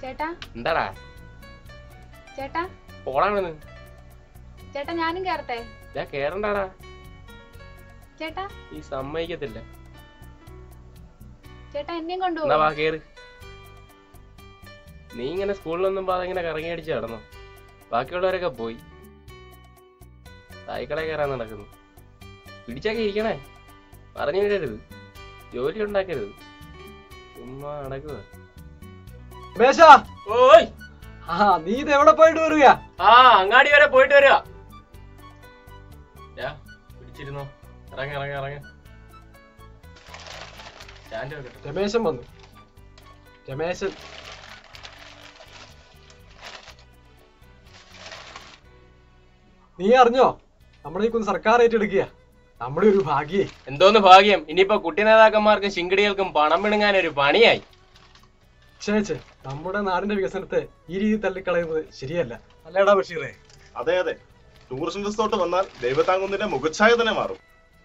ചേട്ടാ എന്താടാ ചേട്ടാ പോളാണെന്ന് ചേട്ടാ ഞാനും കേറട്ടെ ഞാൻ കേറണ്ടാടാ ചേട്ടാ ഈ സമ്മതിക്കത്തില്ല ചേട്ടാ എന്നെയും എന്നാ കൊണ്ടുപോകും വാ കേറ് നീ ഇങ്ങനെ സ്കൂളിലൊന്നും പാതെ ഇങ്ങനെ കറങ്ങി അടിച്ച് നടന്നോ ബാക്കിയുള്ളവരൊക്കെ പോയി സായിക്കളെ കയറാൻ നടക്കുന്നു പിടിച്ചൊക്കെ ഇരിക്കണേ പറഞ്ഞു വിടരുത് ജോലി ഉണ്ടാക്കരുത് ചുമ്മാ നടക്കുക മേശ ഓയ് ആ നീ ഇത് എവിടെ പോയിട്ട് വരിക ആ അങ്ങാടി വരെ പോയിട്ട് വരിക യാ, പിടിച്ചിരുന്നോ ഇറങ്ങ ഇറങ്ങ ഇറങ്ങ സ്റ്റാൻഡ് വെക്കട്ടെ രമേശൻ വന്നു രമേശൻ നീ അറിഞ്ഞോ നമ്മുടെ ഈ കുന്ന് സർക്കാർ ഏറ്റെടുക്കുക നമ്മുടെ ഒരു ഭാഗ്യേ എന്തോന്ന് ഭാഗ്യം ഇനിയിപ്പോ കുട്ടി നേതാക്കന്മാർക്കും ശിങ്കിടികൾക്കും പണം പിണങ്ങാൻ ഒരു പണിയായി ചേച്ചേ നമ്മുടെ നാടിന്റെ വികസനത്തെ ഈ രീതി തള്ളിക്കളയുന്നത് ശരിയല്ല അല്ലേടാ ബഷീറേ അതെ അതെ ടൂറിസ്റ്റ് റിസോർട്ട് വന്നാൽ ദൈവത്താങ്കുന്നിന്റെ മുഖച്ഛായ തന്നെ മാറും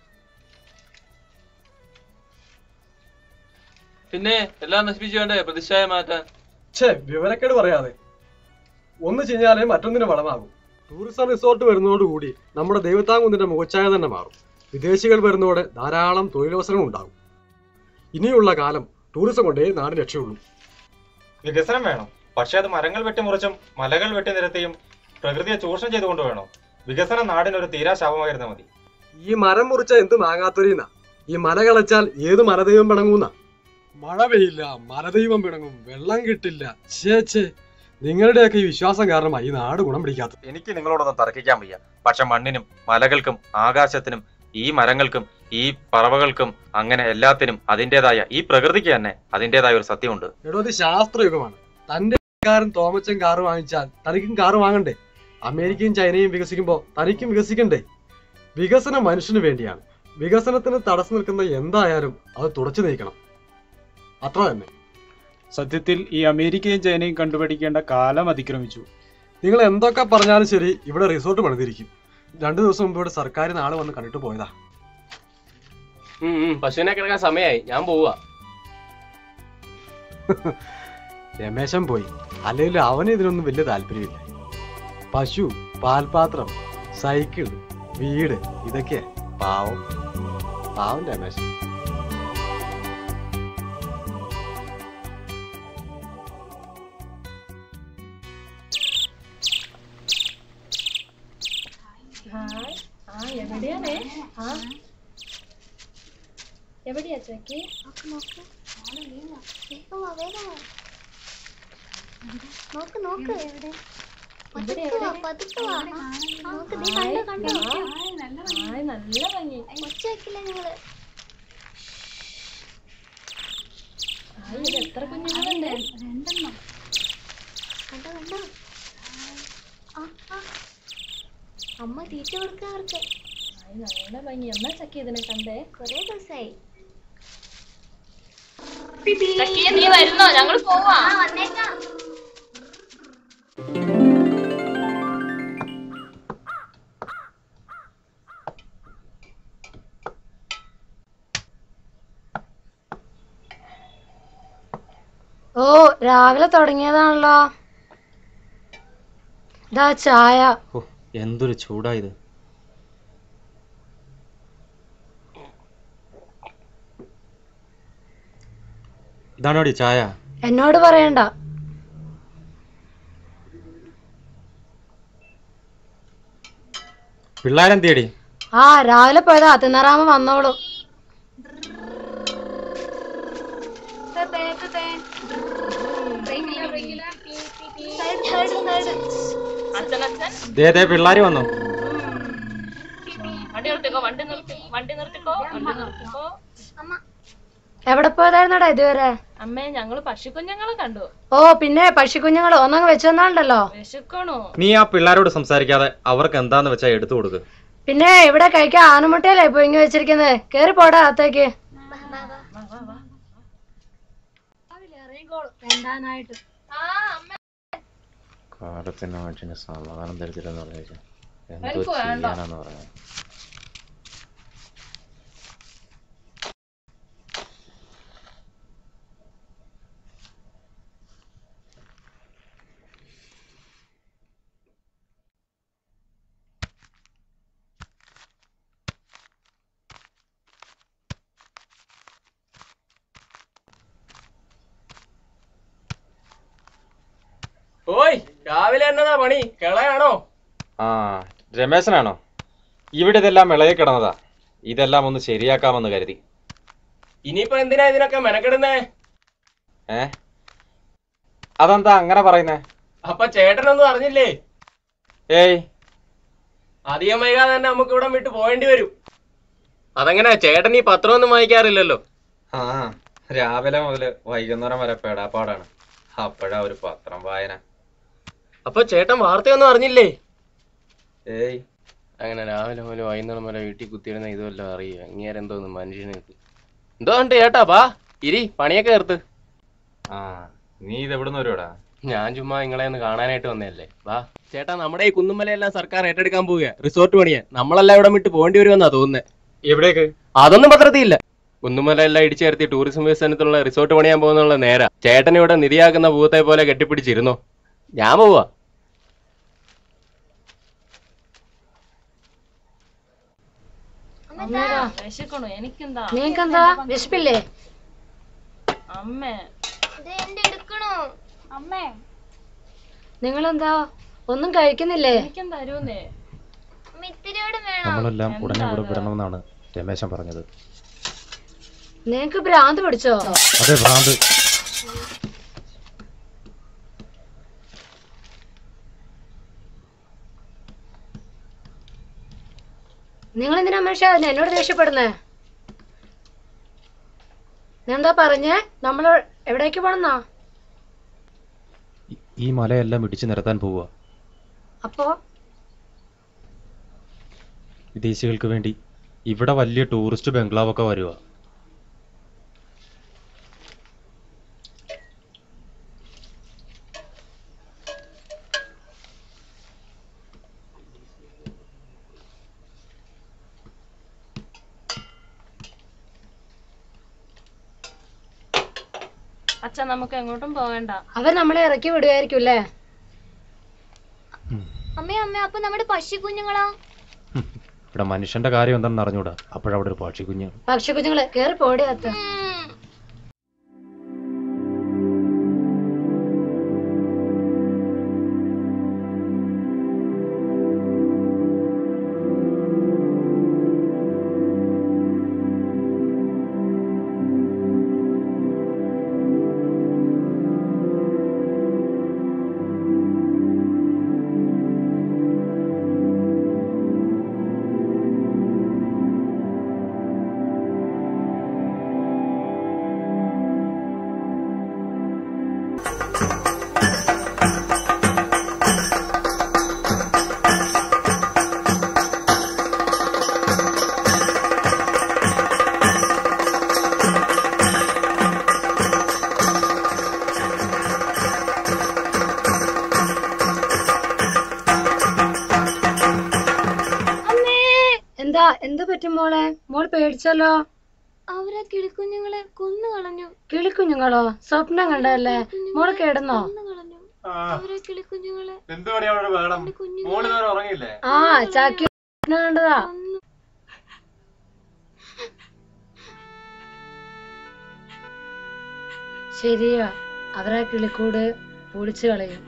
പിന്നെ എല്ലാം നശിപ്പിച്ചു വേണ്ടേ പ്രതിഷ്ഠായ മാറ്റാൻ ഛേ വിവരക്കേട് പറയാതെ ഒന്ന് ചെയ്യാലേ മറ്റൊന്നിന് വളമാകും ടൂറിസം റിസോർട്ട് വരുന്നതോടുകൂടി നമ്മുടെ ദൈവത്താങ്കുന്നിന്റെ മുഖച്ഛായ തന്നെ മാറും വിദേശികൾ വരുന്നതോടെ ധാരാളം തൊഴിലവസരങ്ങൾ ഉണ്ടാകും ഇനിയുള്ള കാലം ടൂറിസം കൊണ്ടേ നാട് രക്ഷയുള്ളൂ വികസനം വേണം പക്ഷെ അത് മരങ്ങൾ വെട്ടിമുറിച്ചും മലകൾ വെട്ടി നിരത്തിയും പ്രകൃതിയെ ചൂഷണം ചെയ്തുകൊണ്ട് വേണോ വികസനം നാടിനൊരു തീരാ ശാപമായിരുന്നാൽ മതി ഈ മരം മുറിച്ച എന്ത് മാങ്ങാത്തൊരീന്ന ഈ മല കളച്ചാൽ ഏത് മലദൈവം പിണങ്ങൂന്ന മഴ പെയ്യില്ല മലദൈവം പിണങ്ങും വെള്ളം കിട്ടില്ല ഛേ ഛേ നിങ്ങളുടെയൊക്കെ ഈ വിശ്വാസം കാരണമായി ഈ നാട് ഗുണം പിടിക്കാത്തത് എനിക്ക് നിങ്ങളോടൊന്നും തർക്കിക്കാൻ വയ്യ പക്ഷെ മണ്ണിനും മലകൾക്കും ആകാശത്തിനും ഈ മരങ്ങൾക്കും ഈ പറവകൾക്കും അങ്ങനെ എല്ലാത്തിനും അതിൻ്റെതായ ഈ പ്രകൃതിക്ക് തന്നെ അതിൻ്റെതായ ഒരു സത്യമുണ്ട് എടോ ഇത് ശാസ്ത്രയുഗമാണ് തന്റെ കാരൻ തോമച്ചൻ കാറ് വാങ്ങിച്ചാൽ തനിക്കും കാറ് വാങ്ങണ്ടേ അമേരിക്കയും ചൈനയും വികസിക്കുമ്പോ തനിക്കും വികസിക്കണ്ടേ വികസനം മനുഷ്യന് വേണ്ടിയാണ് വികസനത്തിന് തടസ്സം നിൽക്കുന്ന എന്തായാലും അത് തുടച്ചു നീക്കണം അത്ര തന്നെ സത്യത്തിൽ ഈ അമേരിക്കയും ചൈനയും കണ്ടുപിടിക്കേണ്ട കാലം അതിക്രമിച്ചു നിങ്ങൾ എന്തൊക്കെ പറഞ്ഞാലും ശരി ഇവിടെ റിസോർട്ട് പണിതിരിക്കും രണ്ടു ദിവസം മുമ്പ് ഇവിടെ സർക്കാർ നാളെ വന്ന് കണ്ടിട്ട് പോയതാ ഉം, ഉം, പശുവിനെ കിടക്കാൻ സമയമായി ഞാൻ പോവാ രമേശൻ പോയി അല്ലെങ്കിൽ അവന് ഇതിനൊന്നും വലിയ താല്പര്യമില്ല പശു പാൽപാത്രം സൈക്കിൾ വീട് ഇതൊക്കെ പാവം പാവം രമേശൻ ഹായ് ആ എവിടെയാണേ ആ എവിടെയാ ചേക്കി നോക്ക് നോക്ക് എവിടെ, പതുക്കെ എവിടെ? വാ, പതുക്കെ വാ. ആ, നോക്ക് ദേ ഹായ്, കണ്ടോ കണ്ടോ ഹായ് നല്ല ഭംഗി ഒച്ച വെക്കില്ല നിങ്ങള് ഹായ് ഇത് എത്ര കുഞ്ഞുങ്ങളുണ്ട് രണ്ടെണ്ണം കണ്ടോ കണ്ടോ ആ, ആ. അമ്മ തീറ്റ കൊടുക്കുക അവർക്ക് ഹായ് നല്ല ഭംഗി എന്നാ ചക്കി ഇതിനെ കണ്ടേ കൊറേ ദിവസമായി ചക്കിയെ നീ വരുന്നോ ഞങ്ങൾ പോവാ വന്നേക്കാം ഓ രാവിലെ തുടങ്ങിയതാണല്ലോ ഇതാ ചായ ഓ എന്തൊരു ചൂടായത് ഇതാണോടി ചായ എന്നോട് പറയണ്ട പിള്ളേരെന്തിയടി ആ രാവിലെ പോയതാ തിന്നറാമ വന്നോളൂ അച്ഛനച്ഛൻ ദേ ദേ പിള്ളേര് വന്നു വണ്ടി നിർത്തിക്കോ വണ്ടി നിർത്തി വണ്ടി നിർത്തിക്കോ വണ്ടി നിർത്തിക്കോ എവിടെ പോയതായിരുന്നടാ ഇതുവരെ അമ്മേ ഞങ്ങള് പശുക്കുഞ്ഞുങ്ങളെ കണ്ടു ഓ പിന്നെ പശുക്കുഞ്ഞുങ്ങൾ ഒന്നങ്ങ് വെച്ചു തന്നാണ്ടല്ലോ വിശക്കണോ നീ ആ പിള്ളേരോട് സംസാരിക്കാതെ അവർക്ക് എന്താന്ന് വെച്ചാ എടുത്തു കൊടുക്ക് പിന്നെ ഇവിടെ കഴിക്കാൻ ആനമുട്ടയല്ലേ പൊങ്ങി വെച്ചിരിക്കുന്നത് കേറി പോടാ അകത്തേക്ക് രണ്ടാനായിട്ട് കാലത്തിന് മനുഷ്യന് സമാധാനം തരത്തില്ലെന്ന് പറഞ്ഞു എന്തോ എനിക്ക് വേണ്ട. ചെയ്യാനാന്ന് പറഞ്ഞു രാവിലെ എന്നതാ പണി കിളയാണോ ആ രമേശനാണോ ഇവിടെ ഇതെല്ലാം ഇളകി കിടന്നതാ ഇതെല്ലാം ഒന്ന് ശരിയാക്കാമെന്ന് കരുതി ഇനിയിപ്പോ എന്തിനാ ഇതിനൊക്കെ മെനക്കെടുന്നേ ഏ അതെന്താ അങ്ങനെ പറയുന്നേ അപ്പൊ ചേട്ടനൊന്നും അറിഞ്ഞില്ലേ ഏയ് അധികം വൈകാതെ തന്നെ നമുക്ക് ഇവിടെ വിട്ട് പോകേണ്ടി വരും അതെങ്ങനെ ചേട്ടൻ ഈ പത്രമൊന്നും വായിക്കാറില്ലല്ലോ ആ രാവിലെ മുതല് വൈകുന്നേരം വരെ പെടാപ്പാടാണ് അപ്പോഴാ ഒരു പത്രം വായന അപ്പൊ ചേട്ടൻ വാർത്തയൊന്നും അറിഞ്ഞില്ലേ ഏയ് അങ്ങനെ രാവിലെ മുതൽ വൈകുന്നേരം വരെ വീട്ടിൽ കുത്തിയിരുന്ന ഇതുമല്ലോ അറിയുക അങ്ങേരെന്തോന്ന് മനുഷ്യന് എന്തോ ഉണ്ട് ചേട്ടാ വാ ഇരി പണിയൊക്കെ തീർത്ത് ആ നീ ഇത് എവിടുന്ന് വരുവാടാ ഞാൻ ചുമ്മാ നിങ്ങളെ ഒന്ന് കാണാനായിട്ട് വന്നതല്ലേ വാ ചേട്ടാ നമ്മുടെ ഈ കുന്നുമലയെല്ലാം സർക്കാർ ഏറ്റെടുക്കാൻ പോവുക റിസോർട്ട് പണിയാൻ നമ്മളെല്ലാം ഇവിടെ വിട്ട് പോകേണ്ടി വരുമെന്നാ തോന്നുന്നത് എവിടേക്ക് അതൊന്നും പത്രത്തിയില്ല കുന്നുമല എല്ലാം ഇടിച്ചു ചേർത്തി ടൂറിസം വികസനത്തിലുള്ള റിസോർട്ട് പണിയാൻ പോകുന്നുള്ള നേരാ ചേട്ടൻ ഇവിടെ നിധിയാക്കുന്ന ഭൂത്തെ പോലെ കെട്ടിപ്പിടിച്ചിരുന്നോ ഞാൻ പോവാ അമ്മേടാ വിശക്കണു എനിക്കെന്താ നിങ്ങക്കെന്താ വിശപ്പില്ലേ അമ്മേ ഇത് എന്റെ എടുക്കണോ അമ്മേ നിങ്ങളെന്താ ഒന്നും കഴിക്കുന്നില്ലേ എനിക്കെന്താ തരൂന്നേ അമ്മ ഇത്തിരിയോടെ വേണം നമ്മളെല്ലാം ഉടനെ ഇവിടെ എന്താ? വിടണമെന്നാണ് രമേശൻ പറഞ്ഞത് നിങ്ങക്ക് ഭ്രാന്ത് പിടിച്ചോ അതെ ഭ്രാന്ത് നിങ്ങൾ എന്തിനാ മനുഷ്യ എന്നോട് ദേഷ്യപ്പെടുന്നേ നീ എന്താ പറഞ്ഞേ നമ്മൾ എവിടേക്ക് പോണെന്നാ ഈ- ഈ മലയെല്ലാം ഇടിച്ചു നിരത്താൻ പോവുക അപ്പോ വിദേശികൾക്ക് വേണ്ടി ഇവിടെ വലിയ ടൂറിസ്റ്റ് ബംഗ്ലാവൊക്കെ വരുക അച്ഛൻ നമുക്ക് എങ്ങോട്ടും പോകണ്ട അവർ നമ്മളെ ഇറക്കി വിടുമായിരിക്കും അല്ലേ അമ്മേ അമ്മേ അപ്പൊ നമ്മുടെ പശു കുഞ്ഞുങ്ങളാ ഇവിടെ മനുഷ്യന്റെ കാര്യം എന്താണെന്ന് അറിഞ്ഞൂടാ അപ്പോഴവിടെ ഒരു പക്ഷി കുഞ്ഞ് പക്ഷി കുഞ്ഞുങ്ങള് കേറി പോടി അത്ത എന്താ എന്താ പറ്റും മോളെ മോൾ പേടിച്ചല്ലോ അവരാ കിളിക്കുഞ്ഞുങ്ങളെ കൊന്നു കളഞ്ഞു കിളിക്കുഞ്ഞുങ്ങളോ സ്വപ്നം കണ്ടല്ലേ മോള് കിടന്നോ കൊന്നു കളഞ്ഞു അവരാ കിളിക്കുഞ്ഞുങ്ങളെ എന്ത് പണിയാ അവിടെ വേണം എന്റെ കുഞ്ഞുങ്ങളെ മോള് നേരെ ഉറങ്ങിയില്ലേ ആ ചാക്കി സ്വപ്നം കണ്ടതാ കൊന്നു ശരിയാ അവരാ കിളിക്കൂട് പൊളിച്ചു കളയും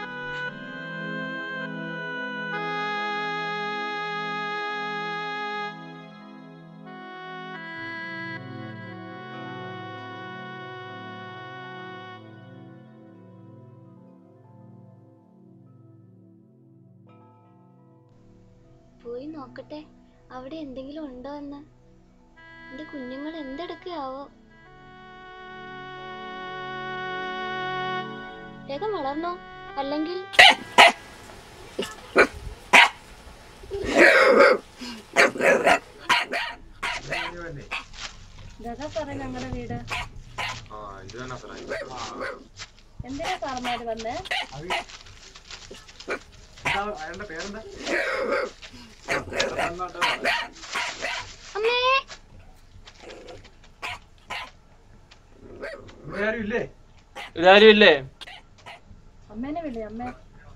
പോയി നോക്കട്ടെ അവിടെ എന്തെങ്കിലും ഉണ്ടോ എന്ന് എന്റെ കുഞ്ഞുങ്ങൾ എന്തെടുക്കയാവോ വേഗം വളർന്നോ അല്ലെങ്കിൽ ഇതാ സാറേ ഞങ്ങളുടെ വീട് ആ ഇത് തന്നെ സാറേ എന്തിനാ സാറന്മാര് വന്നേ അയാളുടെ പേരെന്താ അമ്മേ ഇവിടെ ആരും ഇല്ലേ ഇതാരും ഇല്ലേ അമ്മേനെ വിളി അമ്മേ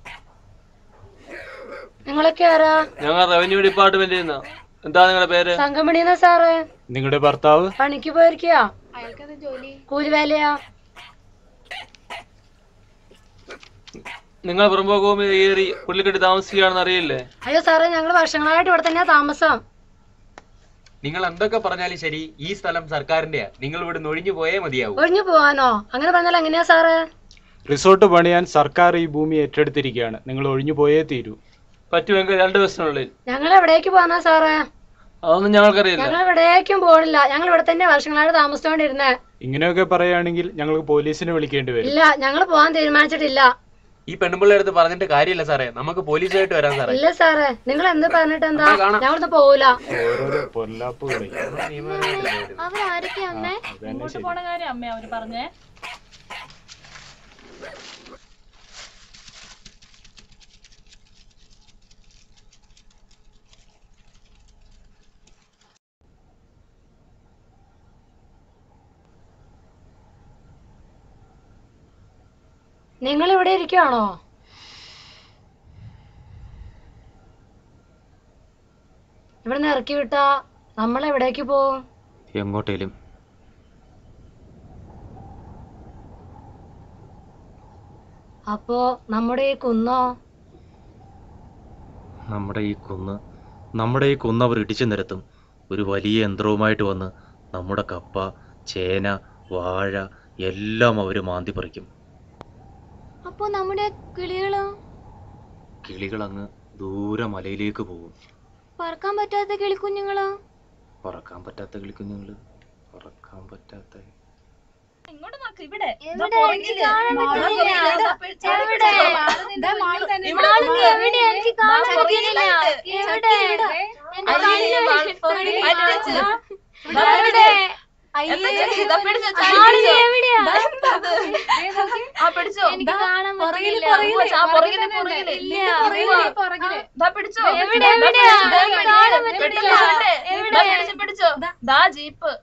നിങ്ങളൊക്കെ ആരാ ഞങ്ങൾ റവന്യൂ ഡിപ്പാർട്ട്മെന്റിൽ നിന്നാ എന്താ നിങ്ങളുടെ പേര് സംഘമണിയെന്ന സാറ് നിങ്ങളുടെ ഭർത്താവ് പണിക്ക് പോയിരിക്കയാ അയാൾക്കത് ജോലി കൂലിവേലയാ നിങ്ങൾ പുറമ്പോക്ക് ഭൂമി കയറി പുള്ളിക്കെട്ടി താമസിക്കുകയാണെന്ന് അറിയില്ലേ അയ്യോ സാറേ ഞങ്ങൾ വർഷങ്ങളായിട്ട് ഇവിടെ തന്നെയാ താമസം നിങ്ങൾ എന്തൊക്കെ പറഞ്ഞാലും ശരി ഈ സ്ഥലം സർക്കാരിന്റെയാ നിങ്ങൾ ഇവിടെ ഒഴിഞ്ഞു പോയേ മതിയാവൂ ഒഴിഞ്ഞു പോവാനോ അങ്ങനെ പറഞ്ഞാൽ എങ്ങനെയാ സാറേ റിസോർട്ട് പണിയാൻ സർക്കാർ ഈ ഭൂമി ഏറ്റെടുത്തിരിക്കുകയാണ് നിങ്ങൾ ഒഴിഞ്ഞു പോയേ തീരൂ പറ്റുമെങ്കിൽ രണ്ട് ദിവസത്തിനുള്ളിൽ ഞങ്ങൾ എവിടേക്ക് പോകാനാ സാറേ അതൊന്നും ഞങ്ങൾക്കറിയില്ല ഞങ്ങൾ എവിടേക്കും പോണില്ല ഞങ്ങൾ ഇവിടെ തന്നെ വർഷങ്ങളായിട്ട് താമസിച്ചോണ്ടിരുന്നേ ഇങ്ങനെയൊക്കെ പറയുകയാണെങ്കിൽ ഞങ്ങൾക്ക് പോലീസിനെ വിളിക്കേണ്ടി വരും ഇല്ല ഞങ്ങൾ പോകാൻ തീരുമാനിച്ചിട്ടില്ല ഈ പെണ്ണുമ്പിള്ള അടുത്ത് പറഞ്ഞിട്ട് കാര്യമില്ല സാറേ നമുക്ക് പോലീസുമായിട്ട് വരാൻ സാറേ ഇല്ല സാറേ നിങ്ങൾ എന്ത് പറഞ്ഞിട്ട് എന്താ എന്നാ കാണാം. ഞങ്ങളൊന്ന് പോകൂല ഓരോരോ പൊല്ലാപ്പുകളെ അവരാരൊക്കെയാ അമ്മേ അതന്നെ ഇങ്ങോട്ട് ശരി പോണ കാര്യം അമ്മ അവര് പറഞ്ഞേ നിങ്ങൾ ഇവിടെ ഇരിക്കുവാണോ ഇവിടുന്ന് ഇറക്കി വിട്ടാ നമ്മൾ എവിടേക്ക് പോവും എങ്ങോട്ടേലും അപ്പോ നമ്മുടെ ഈ കുന്നോ നമ്മുടെ ഈ കുന്ന് നമ്മുടെ ഈ കുന്ന് അവർ ഇടിച്ചു നിരത്തും ഒരു വലിയ യന്ത്രവുമായിട്ട് വന്ന് നമ്മുടെ കപ്പ ചേന വാഴ എല്ലാം അവർ മാന്തി പറിക്കും അപ്പൊ നമ്മുടെ കിളികളോ കിളികൾ അങ്ങ് ദൂരെ മലയിലേക്ക് പോകും പറക്കാൻ പറ്റാത്ത കിളിക്കുഞ്ഞുങ്ങളോ പറക്കാൻ പറ്റാത്ത കിളിക്കുഞ്ഞുങ്ങൾ പറക്കാൻ പറ്റാത്ത ഇങ്ങോട്ട് നോക്ക് ഇവിടെ എവിടെ? എനിക്ക് കാണാൻ പറ്റുന്നില്ല. എവിടെ? മാള് എവിടെയാ? എനിക്ക് കാണാൻ പറ്റുന്നില്ല. എവിടെ? എന്റെ കണ്ണ് എവിടെ? മാള് എവിടെയാ? എനിക്ക് കാണാൻ പറ്റുന്നില്ല. ഇല്ല. എവിടെ? എവിടെയാ? എനിക്ക് കാണാൻ പറ്റുന്നില്ല. എവിടെ? ദാ jeep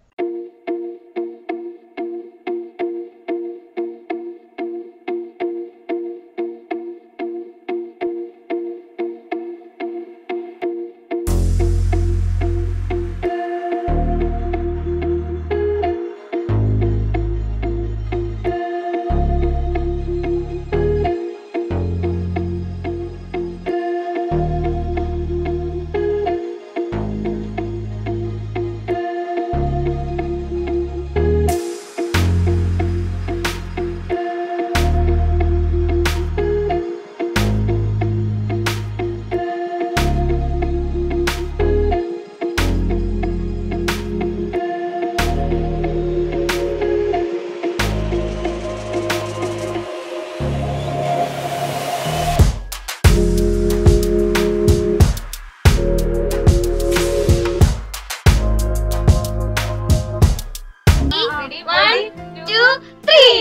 One, two, three.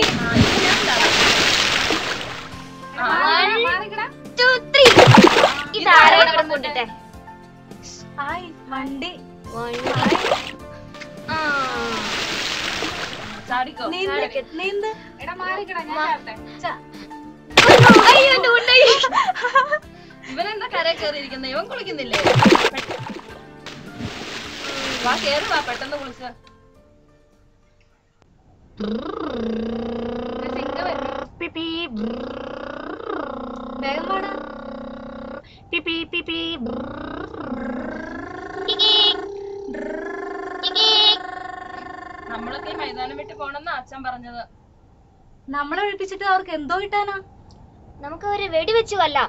One, two, three. ഇതാരാണ് ഇവിടെ കൊണ്ടിട്ടെ വണ്ടി വണ്ടി ആ ചാടിക്കോ നീന്ത്. ചാ- അയ്യോ എന്റെ ഉണ്ടേ ഇവനെന്താ കരയിൽ കയറിയിരിക്കുന്നത് ഇവൻ കുളിക്കുന്നില്ലേ വാ കേറി വാ പെട്ടെന്ന് കുളിച്ച പിപി വേഗം വാടാ പിപി പിപി നമ്മളൊക്കെ ഈ മൈതാനം വിട്ട് പോണെന്നാ അച്ഛൻ പറഞ്ഞത് നമ്മളെ ഒഴിപ്പിച്ചിട്ട് അവർക്ക് എന്തോ കിട്ടാനാ നമുക്ക് ഒരു വെടിവെച്ചു കൊല്ല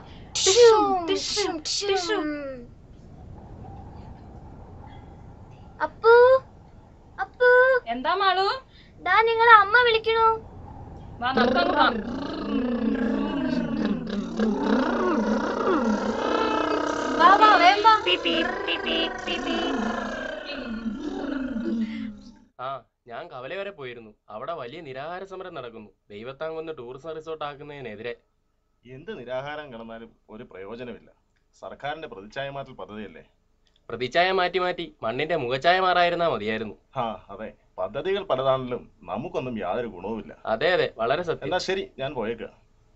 അപ്പു അപ്പു എന്താ മാളു ദാ നിങ്ങളെ അമ്മ വിളിക്കണു വാ നമുക്കങ്ങ് പോവാം വാ വാ വേഗം വാ പിപി പിപി പിപി ആ ഞാൻ കവല വരെ പോയിരുന്നു അവിടെ വലിയ നിരാഹാര സമരം നടക്കുന്നു ദൈവത്താങ്കുന്ന് ടൂറിസം റിസോർട്ട് ആക്കുന്നതിനെതിരെ എന്ത് നിരാഹാരം കിടന്നാലും ഒരു പ്രയോജനമില്ല സർക്കാരിന്റെ പ്രതിച്ഛായ മാറ്റൽ പദ്ധതിയല്ലേ പ്രതിച്ഛായ മാറ്റി മാറ്റി മണ്ണിന്റെ മുഖച്ഛായ മാറായിരുന്നാ മതിയായിരുന്നു ആ അതെ പദ്ധതികൾ പലതാണെങ്കിലും നമുക്കൊന്നും യാതൊരു ഗുണവുമില്ല അതെ അതെ വളരെ സത്യം എന്നാ ശരി ഞാൻ പോയേക്കാം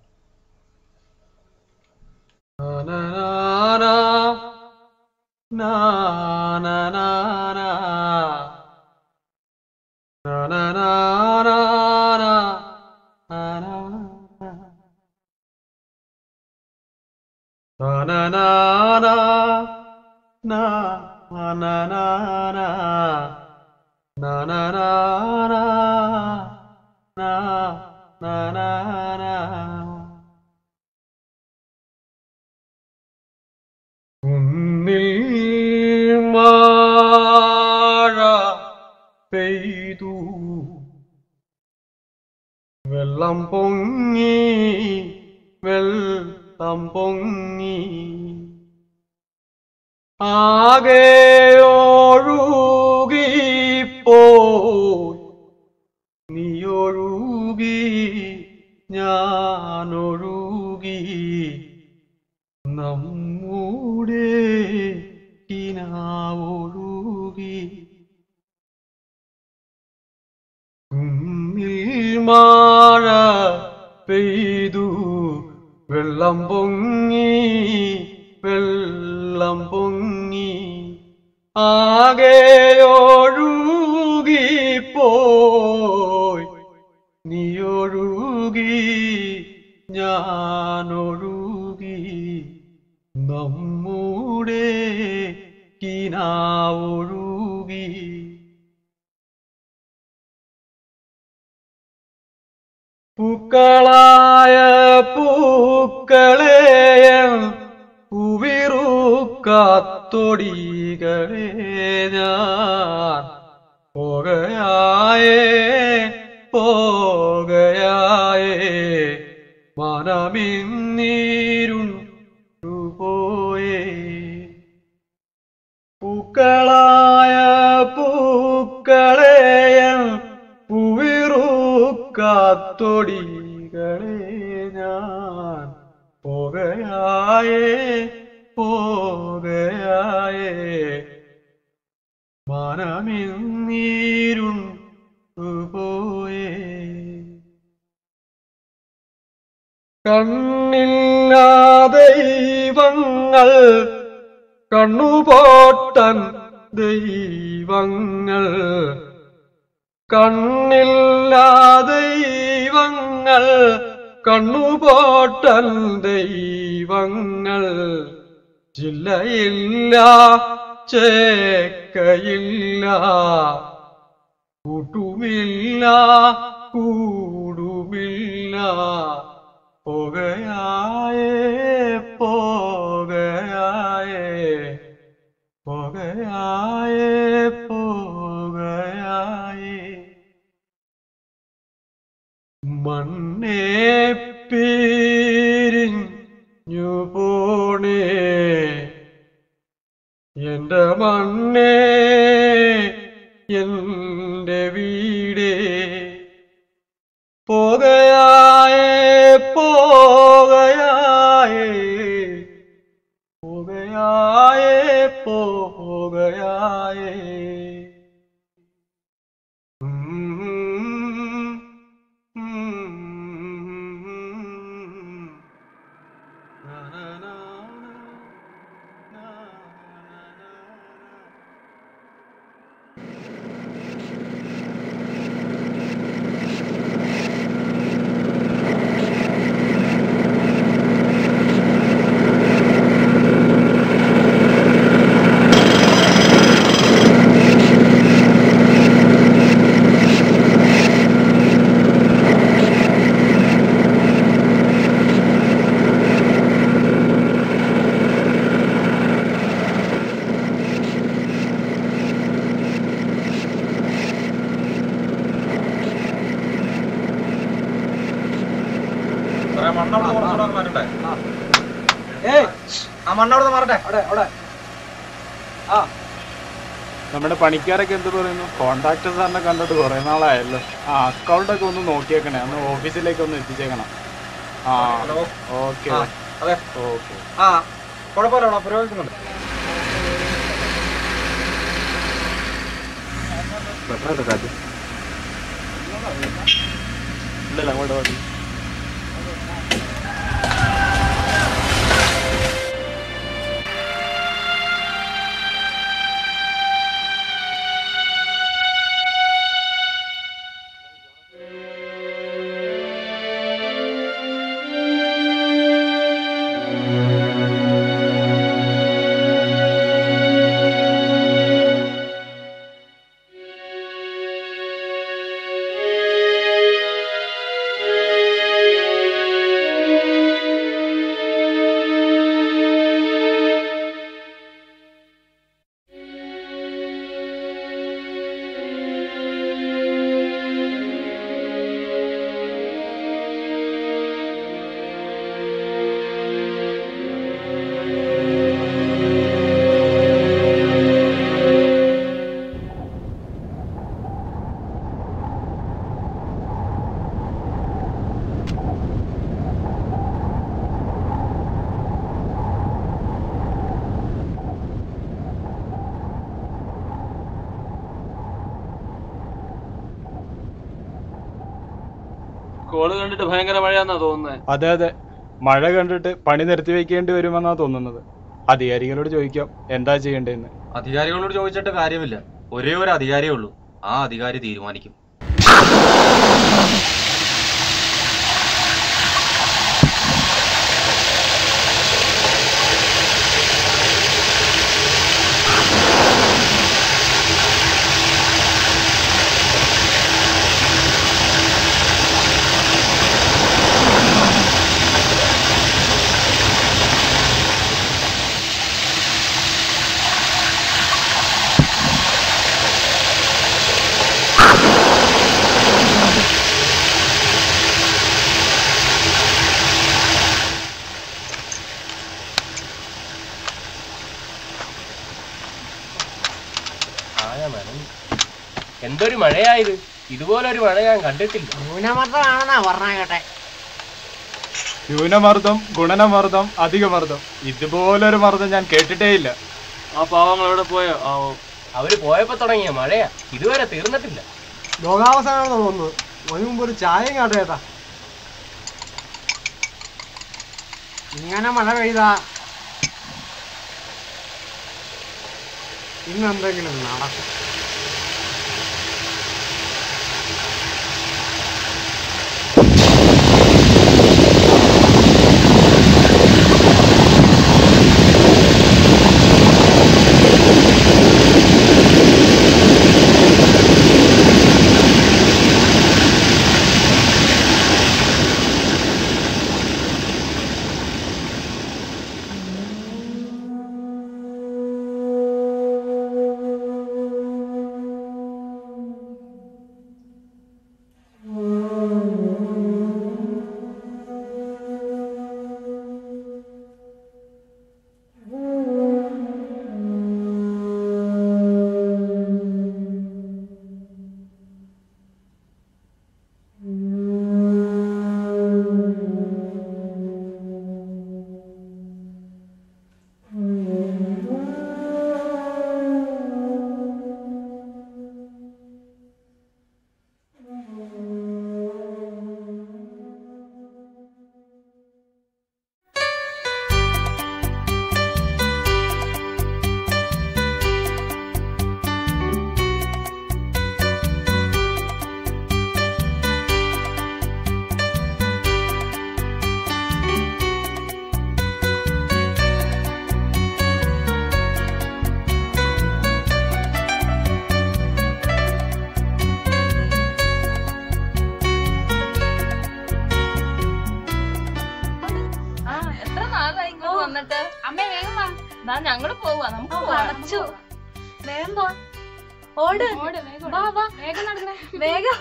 Na na na na na na na na na na na na na na na na na na na na na na na na na na na കുന്നിൽ മഴ പെയ്തു വെള്ളം പൊങ്ങി വെള്ളം പൊങ്ങി ആകെ ഒഴുകിപ്പോയി നീ ഒഴുകി ഞാനൊഴുകി നമ്മുടെ കിനാവൊഴുകി കുന്നിൽ മഴ പെയ്തു വെള്ളം പൊങ്ങി വെള്ളം പൊങ്ങി ആകെ ഒഴുകിപ്പോയി നീ ഒഴുകി ഞാനൊഴുകി നമ്മുടെ കിനാവൊഴുകി പൂക്കളായ പൂക്കളെ പൂവിറുക്കാത്തൊടികളെ ഞാൻ പോകയായേ പോകയായേ മനമിന്നീരുണ്ടു പോയേ പൂക്കളായ പൂക്കളെ പൂവിറുക്കാത്തൊടികളെ ഞാൻ പോകയായേ പോകയായേ മനമിന്നീരുണ്ടു പോയേ കണ്ണില്ലാ ദൈവങ്ങൾ കണ്ണുപോട്ടൻ ദൈവങ്ങൾ കണ്ണില്ലാ ദൈവങ്ങൾ കണ്ണുപോട്ടൻ ദൈവങ്ങൾ ജില്ലയില്ല ചേക്കയില്ല കൂട്ടുമില്ല കൂടുമില്ല പോകയായേ പോകയായേ പോകയായേ പോകയായേ മണ്ണേ പിരിഞ്ഞു പോണേ എന്റെ മണ്ണേ എന്റെ വീടേ പോകയായേ പോകയായേ പോകയായേ പോകയായേ സാറേ മണ്ണവിടെ കുറച്ചുകൂടെ ഒന്ന് മാറ്റണ്ടേ ആ മണ്ണവിടെ മാറട്ടെ അവിടെ അവിടെ നമ്മുടെ പണിക്കാരൊക്കെ എന്ത് പറയുന്നു കോണ്ടാക്ടർ സാറിനെ കണ്ടിട്ട് കുറെ നാളായല്ലോ ആ അക്കൗണ്ട് ഒക്കെ ഒന്ന് നോക്കിയേക്കണേ ഒന്ന് ഓഫീസിലേക്ക് ഒന്ന് എത്തിച്ചേക്കണം ആ ഹലോ ഓക്കെ ആ, അതെ ഓക്കെ ആ കുഴപ്പമില്ല പുരോഗമിക്കുന്നുണ്ട് ഇല്ലല്ല അങ്ങോട്ട് മതി ആ കോള് കണ്ടിട്ട് ഭയങ്കര മഴയാന്നാ തോന്നുന്നത് അതെ അതെ മഴ കണ്ടിട്ട് പണി നിർത്തി വെക്കേണ്ടി വരുമെന്നാ തോന്നുന്നത് അധികാരികളോട് ചോദിക്കാം എന്താ ചെയ്യേണ്ടതെന്ന് അധികാരികളോട് ചോദിച്ചിട്ട് കാര്യമില്ല ഒരേ ഒരു അധികാരിയേ ഉള്ളൂ ആ അധികാരി തീരുമാനിക്കും ആയ നനഞ്ഞു. എന്തൊരു മഴയായത് ഇതുപോലൊരു മഴ ഞാൻ കണ്ടിട്ടില്ല ന്യൂനമർദ്ദമാണെന്നാ പറഞ്ഞ കേട്ടെ ന്യൂനമർദ്ദം ഗുണനമർദ്ദം അധികമർദ്ദം ഇതുപോലൊരു മർദ്ദം ഞാൻ കേട്ടിട്ടേ ഇല്ല ആ പാവങ്ങൾ എവിടെ പോയോ ആ ഓ. അവര് പോയപ്പോ തുടങ്ങിയ മഴയാ ഇതുവരെ തീർന്നിട്ടില്ല ലോകാവസാനാണെന്ന് തോന്നുന്നത് അതിന് മുമ്പ് ഒരു ചായയും കാട്ടെ ചേട്ടാ ഇങ്ങനെ മഴ പെയ്താ ഇന്ന് എന്തെങ്കിലും നടക്കും ആ എത്ര നാളായി ഇങ്ങോട്ട് വന്നിട്ട് അമ്മേ വേഗം വാ ദാ ഞങ്ങള് പോവാ നമുക്ക് ഓ, പോവാം. അടച്ചു വേഗം പോ ഓട് ഓട്, വേഗം വാ ഓട്. വാ വേഗം നടക്കണേ വേഗം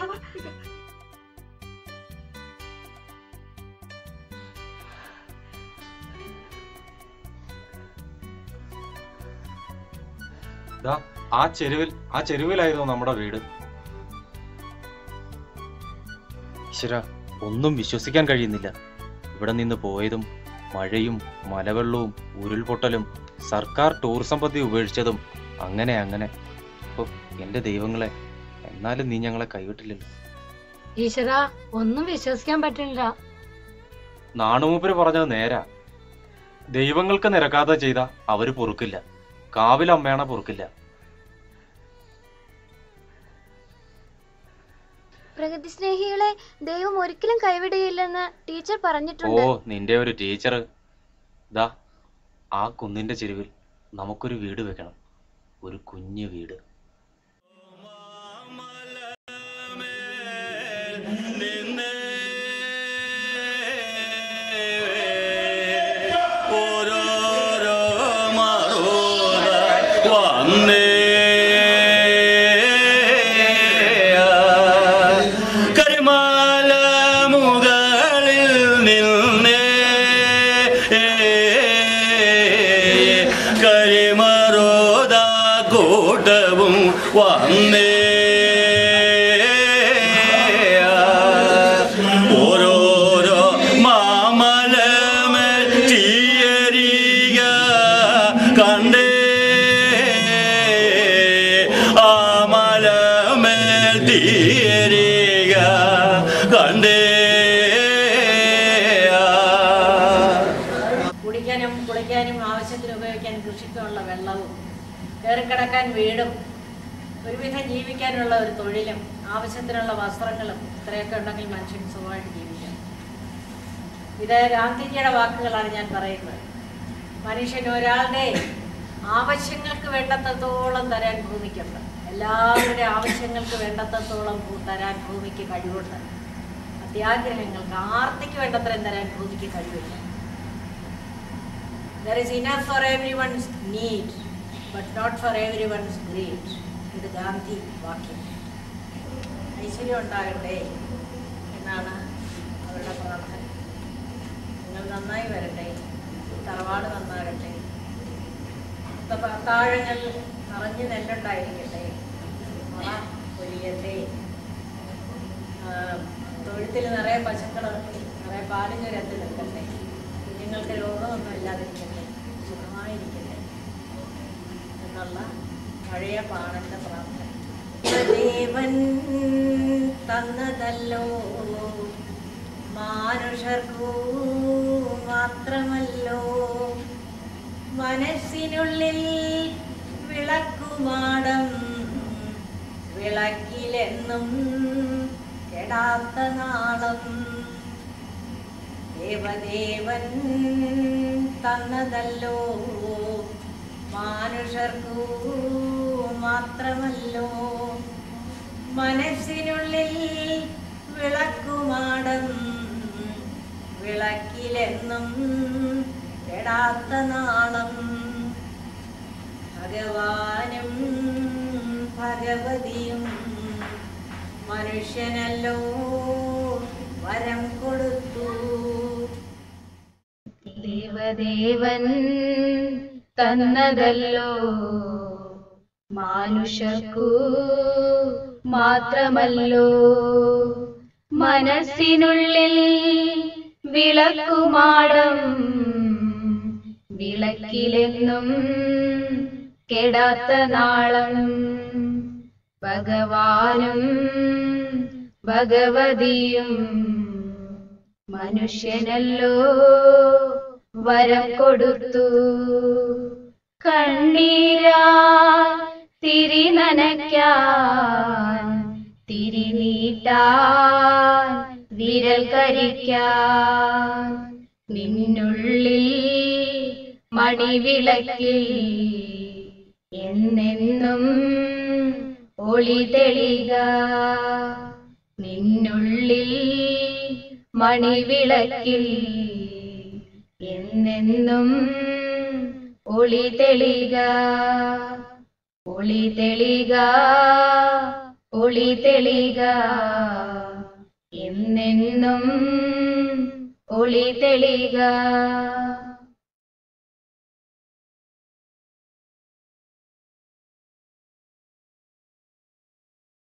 ദാ ആ ചെരുവിൽ ആ ചെരുവിലായിരുന്നു നമ്മുടെ വീട് ഈശ്വര ഒന്നും വിശ്വസിക്കാൻ കഴിയുന്നില്ല ഇവിടെ നിന്ന് പോയതും മഴയും മലവെള്ളവും ഉരുൾപൊട്ടലും സർക്കാർ ടൂറിസം പദ്ധതി ഉപേക്ഷിച്ചതും അങ്ങനെ അങ്ങനെ ഓ എന്റെ ദൈവങ്ങളെ എന്നാലും നീ ഞങ്ങളെ കൈവിട്ടില്ലല്ലോ ഈശ്വര ഒന്നും വിശ്വസിക്കാൻ പറ്റുന്നില്ല നാണുമൂപ്പര് പറഞ്ഞത് നേരാ ദൈവങ്ങൾക്ക് നിരക്കാതെ ചെയ്ത അവര് പൊറുക്കില്ല കാവിലമ്മയാണ പൊറുക്കില്ല പ്രകൃതി സ്നേഹികളെ ദൈവം ഒരിക്കലും കൈവിടുകയില്ലെന്ന് ടീച്ചർ ഓ പറഞ്ഞിട്ടുണ്ട് നിന്റെ ഒരു ടീച്ചർ ദാ ആ കുന്നിന്റെ ചെരുവിൽ നമുക്കൊരു വീട് വെക്കണം ഒരു കുഞ്ഞു വീട് ഓരോരോ മറോത വന്നേ കരിമാല മുകളിൽ നിന്നേ കരിമറോത കൂട്ടവും വന്നേ ഓരോരോ മാമലമേൽ തീയരിക കണ്ടേ ആ മലമേൽ തീയരിക കണ്ടേ കയറിക്കിടക്കാൻ വീടും ഒരുവിധം ജീവിക്കാനുള്ള ഒരു തൊഴിലും ആവശ്യത്തിനുള്ള വസ്ത്രങ്ങളും ഇത്രയൊക്കെ ഉണ്ടെങ്കിൽ മനുഷ്യൻ സുഖമായിട്ട് ജീവിക്കാം ഇത് ഗാന്ധിജിയുടെ വാക്കുകളാണ് ഞാൻ പറയുന്നത് മനുഷ്യൻ ഒരാളുടെ ആവശ്യങ്ങൾക്ക് വേണ്ടത്രത്തോളം തരാൻ ഭൂമിക്കുണ്ട് എല്ലാവരുടെ ആവശ്യങ്ങൾക്ക് വേണ്ടത്രത്തോളം ഭൂ- തരാൻ ഭൂമിക്ക് കഴിവുണ്ട് അത്യാഗ്രഹങ്ങൾക്ക് ആർത്തിക്ക് വേണ്ടത്രയും തരാൻ ഭൂമിക്ക് കഴിവില്ല There is enough for everyone's need, but not for everyone's greed. ഇത് ഗാന്ധി വാക്യം ഐശ്വര്യം ഉണ്ടാകട്ടെ എന്നാണ് അവരുടെ പ്രാർത്ഥന നിങ്ങൾ നന്നായി വരട്ടെ തറവാട് നന്നാകട്ടെ ത- താഴങ്ങൾ നിറഞ്ഞു നെല്ലുണ്ടായിരിക്കട്ടെ മറ പൊരിയട്ടെ ആ, തൊഴുത്തിൽ നിറയെ പശുക്കൾ നിറയെ പാലും ചുരത്തിൽ നിൽക്കട്ടെ കുഞ്ഞുങ്ങൾക്ക് രോഗമൊന്നും ഇല്ലാതിരിക്കട്ടെ സുഖമായിരിക്കട്ടെ എന്നുള്ള പഴയ പാടന്റെ പ്രാർത്ഥന ദേവൻ തന്നതല്ലോ മാനുഷർക്കു മാത്രമല്ലോ മനസ്സിനുള്ളിൽ വിളക്കുമാടം വിളക്കിലെന്നും കെടാത്ത നാളം ദേവദേവൻ തന്നതല്ലോ മാനുഷർക്കു മാത്രമല്ലോ മനസ്സിനുള്ളിൽ വിളക്കുമാടം വിളക്കിലെന്നും കെടാത്ത നാളം ഭഗവാനും ഭഗവതിയും മനുഷ്യനല്ലോ വരം കൊടുത്തു ദേവദേവൻ തന്നതല്ലോ മാനുഷർക്കു മാത്രമല്ലോ മനസ്സിനുള്ളിൽ വിളക്കുമാടം വിളക്കിലെന്നും കെടാത്ത നാളം ഭഗവാനും ഭഗവതിയും മനുഷ്യനല്ലോ വരം കൊടുത്തു കണ്ണീരാ തിരി നനയ്ക്കാൻ തിരി നീട്ടാൻ വിരൽ കരിക്കാൻ നിന്നുള്ളിൽ മണിവിളക്കിൽ എന്നെന്നും ഒളി തെളിക നിന്നുള്ളിൽ മണിവിളക്കിൽ എന്നെന്നും ഒളി തെളിക ഒളി തെളിക ഒളി തെളിക എന്നെന്നും ഒളി തെളിക